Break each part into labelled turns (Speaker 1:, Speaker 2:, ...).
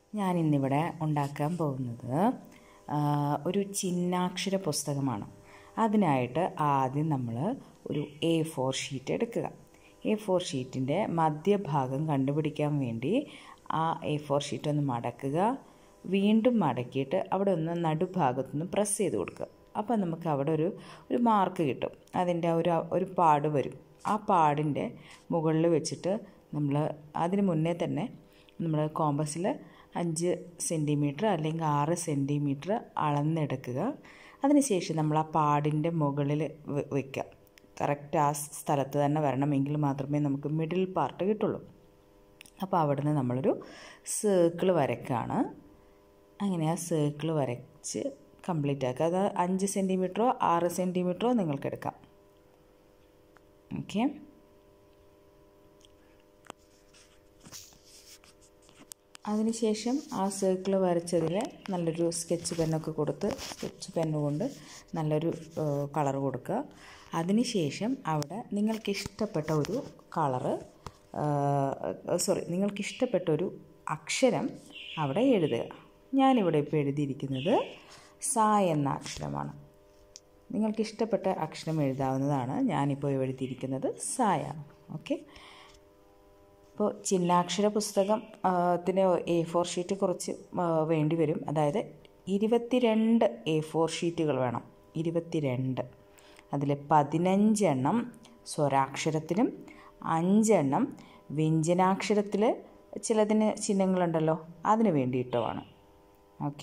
Speaker 1: ഞാനിന്നിവിടെ ഉണ്ടാക്കാൻ പോകുന്നത് ആ, ഒരു ചിഹ്നാക്ഷര പുസ്തകമാണ് അതിനായിട്ട് ആദ്യം നമ്മൾ ഒരു എ ഫോർ ഷീറ്റ് എടുക്കുക എ ഫോർ ഷീറ്റിൻ്റെ മധ്യഭാഗം കണ്ടുപിടിക്കാൻ വേണ്ടി ആ എ ഫോർ ഷീറ്റ് ഒന്ന് മടക്കുക വീണ്ടും മടക്കിയിട്ട് അവിടെ ഒന്ന് നടുഭാഗത്തുനിന്ന് പ്രസ് ചെയ്ത് കൊടുക്കുക അപ്പോൾ നമുക്ക് അവിടെ ഒരു ഒരു മാർക്ക് കിട്ടും അതിൻ്റെ ഒരു ഒരു പാട് വരും ആ പാടിൻ്റെ മുകളിൽ വെച്ചിട്ട് നമ്മൾ അതിന് മുന്നേ തന്നെ നമ്മൾ കോമ്പസിൽ അഞ്ച് സെൻറ്റിമീറ്റർ അല്ലെങ്കിൽ ആറ് സെൻറ്റിമീറ്റർ അളന്നെടുക്കുക അതിനുശേഷം നമ്മൾ ആ പാടിൻ്റെ മുകളിൽ വയ്ക്കുക കറക്റ്റ് ആ സ്ഥലത്ത് തന്നെ വരണമെങ്കിൽ മാത്രമേ നമുക്ക് മിഡിൽ പാർട്ട് കിട്ടുള്ളൂ അപ്പോൾ അവിടുന്ന് നമ്മളൊരു സർക്കിൾ വരയ്ക്കുകയാണ് അങ്ങനെ ആ സർക്കിൾ വരച്ച് കംപ്ലീറ്റ് ആക്കുക അത് അഞ്ച് സെൻറ്റിമീറ്ററോ ആറ് സെൻറ്റിമീറ്ററോ നിങ്ങൾക്ക് എടുക്കാം ഓക്കെ അതിനുശേഷം ആ സർക്കിൾ വരച്ചതിൽ നല്ലൊരു സ്കെച്ച് പെന്നൊക്കെ കൊടുത്ത് സ്കെച്ച് പെന്ന് കൊണ്ട് നല്ലൊരു കളർ കൊടുക്കുക അതിനുശേഷം അവിടെ നിങ്ങൾക്ക് ഇഷ്ടപ്പെട്ട ഒരു കളറ് സോറി നിങ്ങൾക്ക് ഇഷ്ടപ്പെട്ട ഒരു അക്ഷരം അവിടെ എഴുതുക ഞാനിവിടെ ഇപ്പോൾ എഴുതിയിരിക്കുന്നത് സ എന്ന അക്ഷരമാണ് നിങ്ങൾക്ക് ഇഷ്ടപ്പെട്ട അക്ഷരം എഴുതാവുന്നതാണ് ഞാനിപ്പോൾ എഴുതിയിരിക്കുന്നത് സായാണ് ഓക്കെ ഇപ്പോൾ ചിഹ്നാക്ഷര പുസ്തകം ത്തിന് എ ഫോർ ഷീറ്റ് കുറച്ച് വേണ്ടി വരും അതായത് ഇരുപത്തിരണ്ട് എ ഫോർ ഷീറ്റുകൾ വേണം ഇരുപത്തിരണ്ട് അതിൽ പതിനഞ്ചെണ്ണം സ്വരാക്ഷരത്തിനും അഞ്ചെണ്ണം വ്യഞ്ജനാക്ഷരത്തിൽ ചിലതിന് ചിഹ്നങ്ങളുണ്ടല്ലോ അതിന് വേണ്ടിയിട്ടുമാണ് ഓക്കെ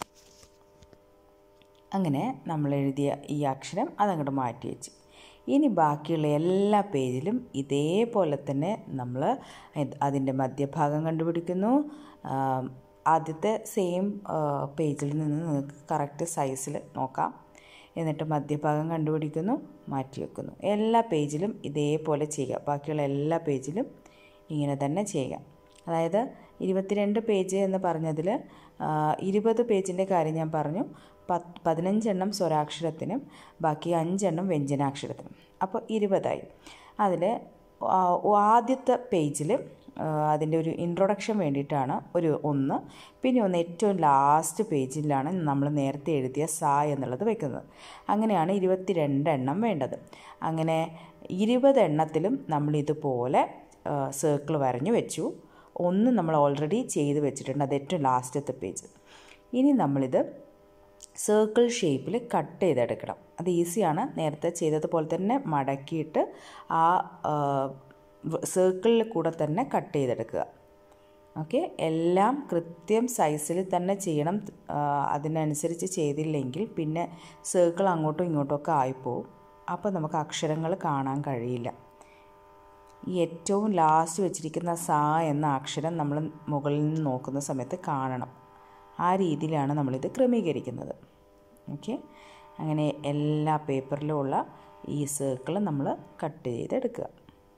Speaker 1: അങ്ങനെ നമ്മൾ എഴുതിയ ഈ അക്ഷരം അതങ്ങോട്ട് മാറ്റി വെച്ച് ഇനി ബാക്കിയുള്ള എല്ലാ പേജിലും ഇതേപോലെ തന്നെ നമ്മൾ അതിൻ്റെ മധ്യഭാഗം കണ്ടുപിടിക്കുന്നു ആദ്യത്തെ സെയിം പേജിൽ നിന്ന് നിങ്ങൾക്ക് കറക്റ്റ് സൈസിൽ നോക്കാം എന്നിട്ട് മധ്യഭാഗം കണ്ടുപിടിക്കുന്നു മാറ്റി വെക്കുന്നു എല്ലാ പേജിലും ഇതേപോലെ ചെയ്യുക ബാക്കിയുള്ള എല്ലാ പേജിലും ഇങ്ങനെ തന്നെ ചെയ്യുക അതായത് ഇരുപത്തിരണ്ട് പേജ് എന്ന് പറഞ്ഞതിൽ ഇരുപത് പേജിൻ്റെ കാര്യം ഞാൻ പറഞ്ഞു പത്ത് പതിനഞ്ചെണ്ണം സ്വരാക്ഷരത്തിനും ബാക്കി അഞ്ചെണ്ണം വ്യഞ്ജനാക്ഷരത്തിനും അപ്പോൾ ഇരുപതായി അതിൽ ആദ്യത്തെ പേജിൽ അതിൻ്റെ ഒരു ഇൻട്രൊഡക്ഷൻ വേണ്ടിയിട്ടാണ് ഒരു ഒന്ന് പിന്നെ ഒന്ന് ഏറ്റവും ലാസ്റ്റ് പേജിലാണ് നമ്മൾ നേരത്തെ എഴുതിയ സ എന്നുള്ളത് വെക്കുന്നത് അങ്ങനെയാണ് ഇരുപത്തിരണ്ട് എണ്ണം വേണ്ടത് അങ്ങനെ ഇരുപത് എണ്ണത്തിലും നമ്മൾ ഇതുപോലെ സർക്കിൾ വരഞ്ഞു വെച്ചു ഒന്ന് നമ്മൾ ഓൾറെഡി ചെയ്ത് വെച്ചിട്ടുണ്ട് അത് ഏറ്റവും ലാസ്റ്റത്തെ പേജ് ഇനി നമ്മളിത് സർക്കിൾ ഷേപ്പിൽ കട്ട് ചെയ്തെടുക്കണം അത് ഈസിയാണ് നേരത്തെ ചെയ്തതുപോലെ തന്നെ മടക്കിയിട്ട് ആ സർക്കിളിൽ കൂടെ തന്നെ കട്ട് ചെയ്തെടുക്കുക ഓക്കെ എല്ലാം കൃത്യം സൈസിൽ തന്നെ ചെയ്യണം അതിനനുസരിച്ച് ചെയ്തില്ലെങ്കിൽ പിന്നെ സർക്കിൾ അങ്ങോട്ടും ഇങ്ങോട്ടും ഒക്കെ ആയിപ്പോവും അപ്പോൾ നമുക്ക് അക്ഷരങ്ങൾ കാണാൻ കഴിയില്ല ഈ ഏറ്റവും ലാസ്റ്റ് വെച്ചിരിക്കുന്ന സ എന്ന അക്ഷരം നമ്മൾ മുകളിൽ നിന്ന് നോക്കുന്ന സമയത്ത് കാണണം ആ രീതിയിലാണ് നമ്മളിത് ക്രമീകരിക്കുന്നത് ഓക്കെ അങ്ങനെ എല്ലാ പേപ്പറിലും ഉള്ള ഈ സർക്കിൾ നമ്മൾ കട്ട് ചെയ്തെടുക്കുക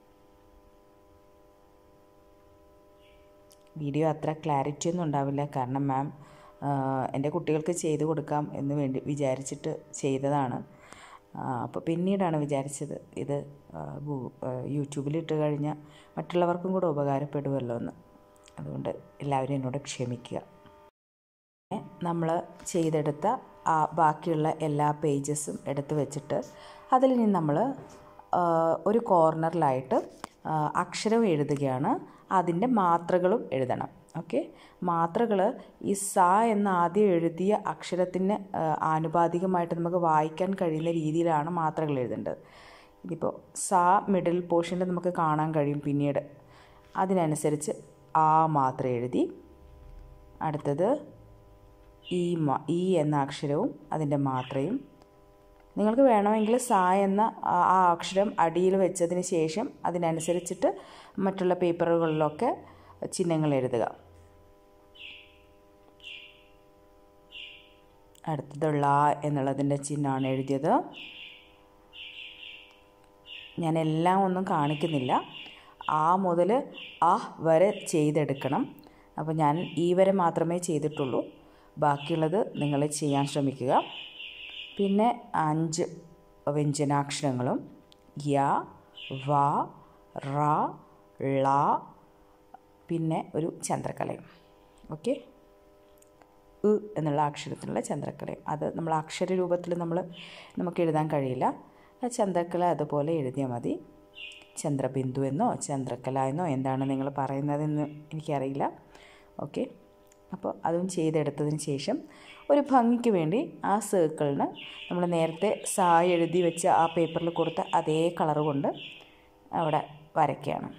Speaker 1: വീഡിയോ അത്ര ക്ലാരിറ്റി ഒന്നും ഉണ്ടാവില്ല കാരണം മാം എൻ്റെ കുട്ടികൾക്ക് ചെയ്തു കൊടുക്കാം എന്ന് വേണ്ടി വിചാരിച്ചിട്ട് ചെയ്തതാണ് അപ്പോൾ പിന്നീടാണ് വിചാരിച്ചത് ഇത് യൂട്യൂബിലിട്ട് കഴിഞ്ഞാൽ മറ്റുള്ളവർക്കും കൂടെ ഉപകാരപ്പെടുമല്ലോ എന്ന് അതുകൊണ്ട് എല്ലാവരും എന്നോട് ക്ഷമിക്കുക നമ്മൾ ചെയ്തെടുത്ത ആ ബാക്കിയുള്ള എല്ലാ പേജസും എടുത്ത് വെച്ചിട്ട് അതിൽ നിന്ന് നമ്മൾ ഒരു കോർണറിലായിട്ട് അക്ഷരം എഴുതുകയാണ് അതിൻ്റെ മാത്രകളും എഴുതണം ഓക്കെ മാത്രകൾ ഈ സ എന്ന ആദ്യം എഴുതിയ അക്ഷരത്തിന് ആനുപാതികമായിട്ട് നമുക്ക് വായിക്കാൻ കഴിയുന്ന രീതിയിലാണ് മാത്രകൾ എഴുതേണ്ടത് ഇതിപ്പോൾ സ മിഡിൽ പോർഷനിൽ നമുക്ക് കാണാൻ കഴിയും പിന്നീട് അതിനനുസരിച്ച് ആ മാത്രം എഴുതി അടുത്തത് ഈ മ ഈ എന്ന അക്ഷരവും അതിൻ്റെ മാത്രയും നിങ്ങൾക്ക് വേണമെങ്കിൽ സ എന്ന ആ അക്ഷരം അടിയിൽ വെച്ചതിന് ശേഷം അതിനനുസരിച്ചിട്ട് മറ്റുള്ള പേപ്പറുകളിലൊക്കെ ചിഹ്നങ്ങൾ എഴുതുക അടുത്തതുള്ള എന്നുള്ളതിൻ്റെ ചിഹ്നമാണ് എഴുതിയത് ഞാൻ എല്ലാം ഒന്നും കാണിക്കുന്നില്ല ആ മുതൽ ആ വരെ ചെയ്തെടുക്കണം അപ്പോൾ ഞാൻ ഈ വരെ മാത്രമേ ചെയ്തിട്ടുള്ളൂ ബാക്കിയുള്ളത് നിങ്ങൾ ചെയ്യാൻ ശ്രമിക്കുക പിന്നെ അഞ്ച് വ്യഞ്ജനാക്ഷരങ്ങളും യ വ റ ള പിന്നെ ഒരു ചന്ദ്രക്കലയും ഓക്കെ ഉ എന്നുള്ള അക്ഷരത്തിലുള്ള ചന്ദ്രക്കലയും അത് നമ്മൾ അക്ഷര രൂപത്തിൽ നമ്മൾ നമുക്ക് എഴുതാൻ കഴിയില്ല ആ ചന്ദ്രക്കല അതുപോലെ എഴുതിയാൽ മതി ചന്ദ്രബിന്ദു എന്നോ ചന്ദ്രക്കല എന്നോ എന്താണ് നിങ്ങൾ പറയുന്നതെന്ന് എനിക്കറിയില്ല ഓക്കെ അപ്പോൾ അതും ചെയ്തെടുത്തതിന് ശേഷം ഒരു ഭംഗിക്ക് വേണ്ടി ആ സർക്കിളിന് നമ്മൾ നേരത്തെ സാ എഴുതി വെച്ച ആ പേപ്പറിൽ കൊടുത്ത അതേ കളർ കൊണ്ട് അവിടെ വരയ്ക്കുകയാണ്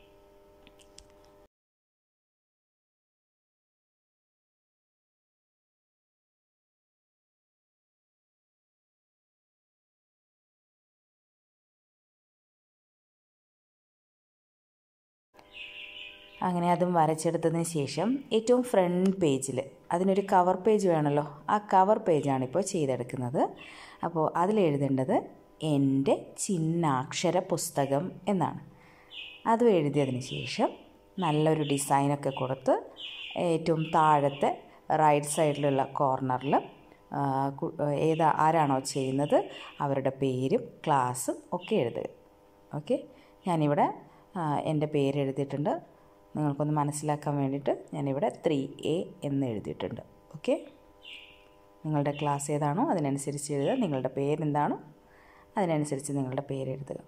Speaker 1: അങ്ങനെ അതും വരച്ചെടുത്തതിന് ശേഷം ഏറ്റവും ഫ്രണ്ട് പേജിൽ അതിനൊരു കവർ പേജ് വേണമല്ലോ ആ കവർ പേജാണ് ഇപ്പോൾ ചെയ്തെടുക്കുന്നത് അപ്പോൾ അതിലെഴുതേണ്ടത് എൻ്റെ ചിഹ്നാക്ഷര പുസ്തകം എന്നാണ് അതും എഴുതിയതിന് ശേഷം നല്ലൊരു ഡിസൈനൊക്കെ കൊടുത്ത് ഏറ്റവും താഴത്തെ റൈറ്റ് സൈഡിലുള്ള കോർണറിൽ ഏതാ ആരാണോ ചെയ്യുന്നത് അവരുടെ പേരും ക്ലാസ്സും ഒക്കെ എഴുതുക ഓക്കെ ഞാനിവിടെ എൻ്റെ പേര് എഴുതിയിട്ടുണ്ട് നിങ്ങൾക്കൊന്ന് മനസ്സിലാക്കാൻ വേണ്ടിയിട്ട് ഞാനിവിടെ ത്രീ എ എന്ന് എഴുതിയിട്ടുണ്ട് ഓക്കെ നിങ്ങളുടെ ക്ലാസ് ഏതാണോ അതിനനുസരിച്ച് എഴുതുക നിങ്ങളുടെ പേരെന്താണോ അതിനനുസരിച്ച് നിങ്ങളുടെ പേര് എഴുതുക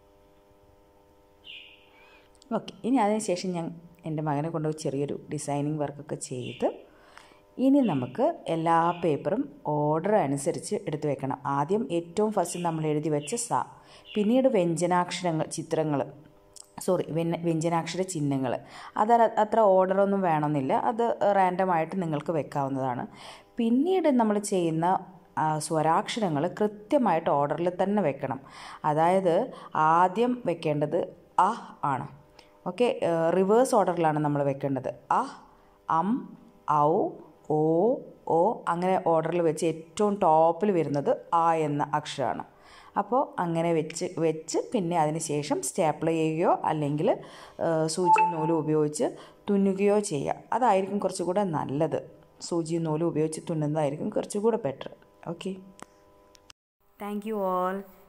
Speaker 1: ഓക്കെ ഇനി അതിനുശേഷം ഞാൻ എൻ്റെ മകനെ കൊണ്ടുപോയി ചെറിയൊരു ഡിസൈനിങ് വർക്കൊക്കെ ചെയ്ത് ഇനി നമുക്ക് എല്ലാ പേപ്പറും ഓർഡർ അനുസരിച്ച് എടുത്തു വെക്കണം ആദ്യം ഏറ്റവും ഫസ്റ്റ് നമ്മൾ എഴുതി വെച്ച സ പിന്നീട് വ്യഞ്ജനാക്ഷരങ്ങൾ ചിത്രങ്ങൾ സോറി വ്യഞ്ജനാക്ഷര ചിഹ്നങ്ങൾ അത് അത്ര ഓർഡറൊന്നും വേണമെന്നില്ല അത് റാൻഡമായിട്ട് നിങ്ങൾക്ക് വെക്കാവുന്നതാണ് പിന്നീട് നമ്മൾ ചെയ്യുന്ന സ്വരാക്ഷരങ്ങൾ കൃത്യമായിട്ട് ഓർഡറിൽ തന്നെ വെക്കണം അതായത് ആദ്യം വെക്കേണ്ടത് അഹ് ആണ് ഓക്കെ റിവേഴ്സ് ഓർഡറിലാണ് നമ്മൾ വെക്കേണ്ടത് അഹ് അം ഔ ഓ ഓ അങ്ങനെ ഓർഡറിൽ വെച്ച് ഏറ്റവും ടോപ്പിൽ വരുന്നത് ആ എന്ന അക്ഷരമാണ് അപ്പോൾ അങ്ങനെ വെച്ച് വെച്ച് പിന്നെ അതിന് ശേഷം സ്റ്റാപ്പിൾ ചെയ്യുകയോ അല്ലെങ്കിൽ സൂചി നൂലും ഉപയോഗിച്ച് തുന്നുകയോ ചെയ്യുക അതായിരിക്കും കുറച്ചുകൂടെ നല്ലത് സൂചി നൂലും ഉപയോഗിച്ച് തുന്നുന്നതായിരിക്കും കുറച്ചുകൂടെ better okay thank you all